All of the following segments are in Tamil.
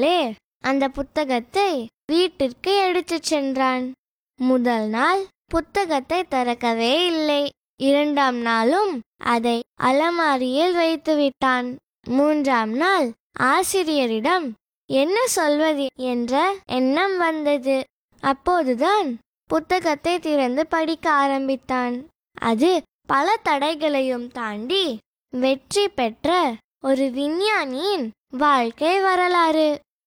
மறுநாளே அந்த புத்தகத்தை வீட்டிற்கு எடுத்துச் சென்றான் முதல் நாள் புத்தகத்தை திறக்கவே இல்லை இரண்டாம் நாளும் அதை அலமாரியில் வைத்து விட்டான் மூன்றாம் நாள் ஆசிரியரிடம் என்ன சொல்வது என்ற எண்ணம் வந்தது அப்போதுதான் புத்தகத்தை திறந்து படிக்க ஆரம்பித்தான் அது பல தடைகளையும் தாண்டி வெற்றி பெற்ற ஒரு விஞ்ஞானியின் வாழ்க்கை வரலாறு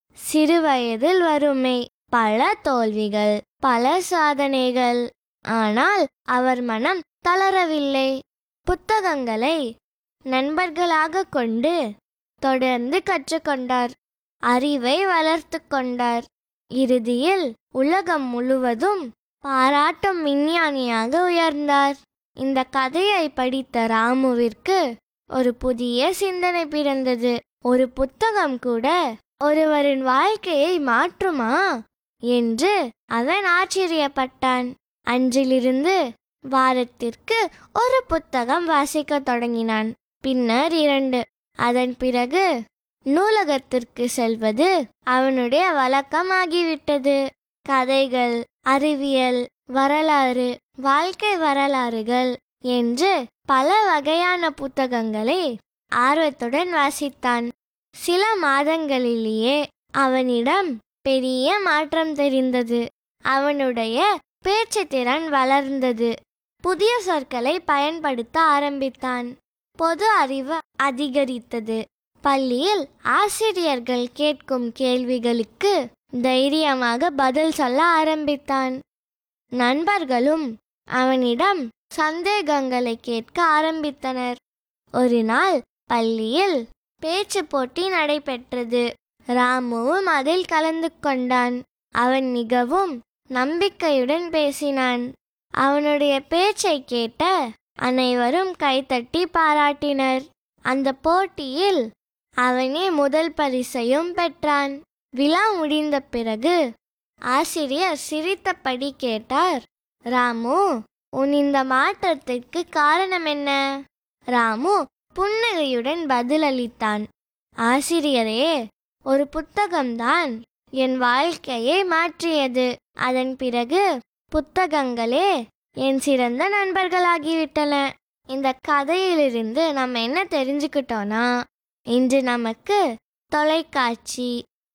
சிறுவயதில் வறுமை பல தோல்விகள் பல சாதனைகள் ஆனால் அவர் மனம் தளரவில்லை புத்தகங்களை நண்பர்களாக கொண்டு தொடர்ந்து கற்றுக்கொண்டார் அறிவை வளர்த்து கொண்டார் இறுதியில் உலகம் முழுவதும் பாராட்டும் விஞ்ஞானியாக உயர்ந்தார் இந்த கதையை படித்த ராமுவிற்கு ஒரு புதிய சிந்தனை பிறந்தது ஒரு புத்தகம் கூட ஒருவரின் வாழ்க்கையை மாற்றுமா என்று அவன் ஆச்சரியப்பட்டான் அன்றிலிருந்து வாரத்திற்கு ஒரு புத்தகம் வாசிக்கத் தொடங்கினான் பின்னர் இரண்டு அதன் பிறகு நூலகத்திற்கு செல்வது அவனுடைய வழக்கமாகிவிட்டது கதைகள் அறிவியல் வரலாறு வாழ்க்கை வரலாறுகள் என்று பல வகையான புத்தகங்களை ஆர்வத்துடன் வாசித்தான் சில மாதங்களிலேயே அவனிடம் பெரிய மாற்றம் தெரிந்தது அவனுடைய பேச்சு திறன் வளர்ந்தது புதிய சொற்களை பயன்படுத்த ஆரம்பித்தான் பொது அறிவு அதிகரித்தது பள்ளியில் ஆசிரியர்கள் கேட்கும் கேள்விகளுக்கு தைரியமாக பதில் சொல்ல ஆரம்பித்தான் நண்பர்களும் அவனிடம் சந்தேகங்களை கேட்க ஆரம்பித்தனர் ஒரு நாள் பள்ளியில் பேச்சு போட்டி நடைபெற்றது ராமுவும் அதில் கலந்து கொண்டான் அவன் மிகவும் நம்பிக்கையுடன் பேசினான் அவனுடைய பேச்சை கேட்ட அனைவரும் கைத்தட்டி பாராட்டினர் அந்த போட்டியில் அவனே முதல் பரிசையும் பெற்றான் விழா முடிந்த பிறகு ஆசிரியர் சிரித்தபடி கேட்டார் ராமு உன் இந்த மாற்றத்திற்கு காரணம் என்ன ராமு புன்னகையுடன் பதிலளித்தான் ஆசிரியரே ஒரு புத்தகம்தான் என் வாழ்க்கையை மாற்றியது அதன் பிறகு புத்தகங்களே என் சிறந்த நண்பர்களாகிவிட்டன இந்த கதையிலிருந்து நம்ம என்ன தெரிஞ்சுக்கிட்டோம்னா இன்று நமக்கு தொலைக்காட்சி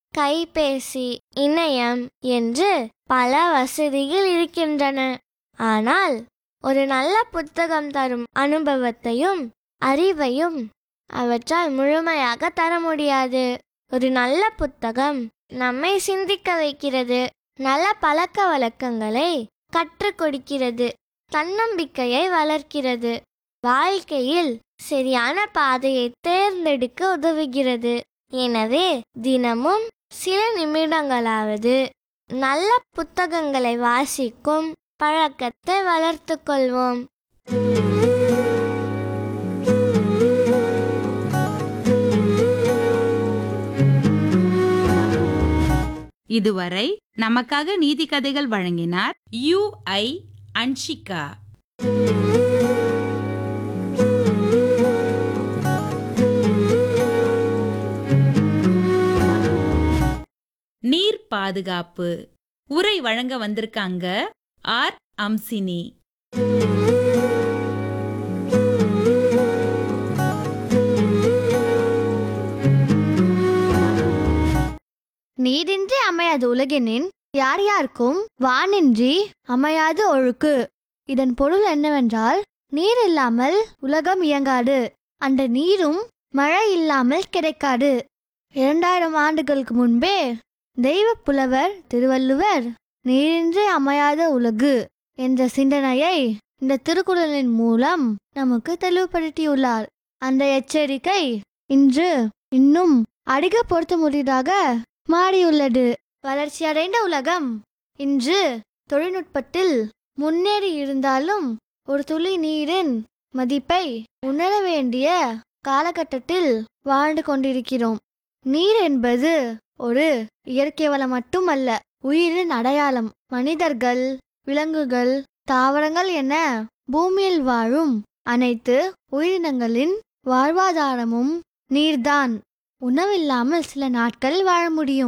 கைபேசி இணையம் என்று பல வசதிகள் இருக்கின்றன ஆனால் ஒரு நல்ல புத்தகம் தரும் அனுபவத்தையும் அறிவையும் அவற்றால் முழுமையாக தர முடியாது ஒரு நல்ல புத்தகம் நம்மை சிந்திக்க வைக்கிறது நல்ல பழக்க வழக்கங்களை கற்றுக் கொடுக்கிறது தன்னம்பிக்கையை வளர்க்கிறது வாழ்க்கையில் சரியான பாதையை தேர்ந்தெடுக்க உதவுகிறது எனவே தினமும் சில நிமிடங்களாவது நல்ல புத்தகங்களை வாசிக்கும் பழக்கத்தை வளர்த்து கொள்வோம் இதுவரை நமக்காக நீதி கதைகள் வழங்கினார் யு ஐ அன்ஷிகா நீர் பாதுகாப்பு உரை வழங்க வந்திருக்காங்க ஆர் அம்சினி நீரின்றி அமையாது உலகினின் யார் யாருக்கும் வானின்றி அமையாது ஒழுக்கு இதன் பொருள் என்னவென்றால் நீர் இல்லாமல் உலகம் இயங்காது அந்த நீரும் மழை இல்லாமல் கிடைக்காது இரண்டாயிரம் ஆண்டுகளுக்கு முன்பே தெய்வ புலவர் திருவள்ளுவர் நீரின்றி அமையாத உலகு என்ற சிந்தனையை இந்த திருக்குறளின் மூலம் நமக்கு தெளிவுபடுத்தியுள்ளார் அந்த எச்சரிக்கை இன்று இன்னும் அதிக பொருத்தமுடியதாக மாறியுள்ளது வளர்ச்சியடைந்த உலகம் இன்று தொழில்நுட்பத்தில் முன்னேறி இருந்தாலும் ஒரு துளி நீரின் மதிப்பை உணர வேண்டிய காலகட்டத்தில் வாழ்ந்து கொண்டிருக்கிறோம் நீர் என்பது ஒரு இயற்கை வளம் மட்டுமல்ல உயிரின் அடையாளம் மனிதர்கள் விலங்குகள் தாவரங்கள் என பூமியில் வாழும் அனைத்து உயிரினங்களின் வாழ்வாதாரமும் நீர்தான் உணவில்லாமல் சில நாட்கள் வாழ முடியும்